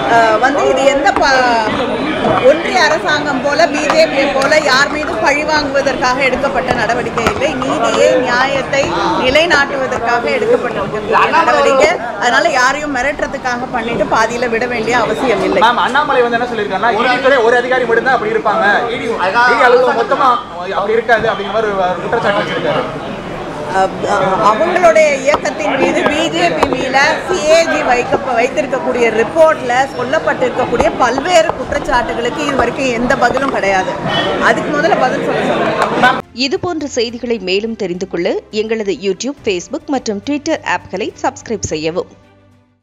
அஹ், வந்து இது எந்த ப- ஒன்றிய அரசாங்கம் போல பிஜேபியை போல யார் மீதும் பழி வாங்குவதற்காக எடுக்கப்பட்ட நடவடிக்கை இல்லை நீதியை நியாயத்தை நிலைநாட்டுவதற்காக எடுக்கப்பட்டிருக்கிற நடவடிக்கை அதனால யாரையும் மிரட்டுறதுக்காக பண்ணிட்டு பாதியில விட வேண்டிய அவசியம் இல்லை மேம் அண்ணாமலை வந்து என்ன சொல்லியிருக்காருன்னா இடித்துறை ஒரு அதிகாரி மட்டும்தான் அப்படி இருப்பாங்க இடி இடி அலுவலகம் மொத்தமா அப்படி இருக்காது அப்படிங்கிற மாதிரி ஒரு குற்றச்சாட்டு வச்சிருக்காரு அஹ், அஹ், அவங்களுடைய இயக்கத்தின் மீது பிஜேபி மீது சிஏஜி வைக்க வைத்திருக்கக்கூடிய ரிப்போர்ட்ல சொல்லப்பட்டிருக்கக்கூடிய பல்வேறு குற்றச்சாட்டுகளுக்கு இது வரைக்கும் எந்த பதிலும் கிடையாது அதுக்கு முதல்ல பதில் சொல்ல சொல்லுங்க இதுபோன்ற செய்திகளை மேலும் தெரிந்து கொள்ள எங்களது யூடியூப் ஃபேஸ்புக் மற்றும் ட்விட்டர் ஆப்களை சப்ஸ்கிரைப் செய்யவும்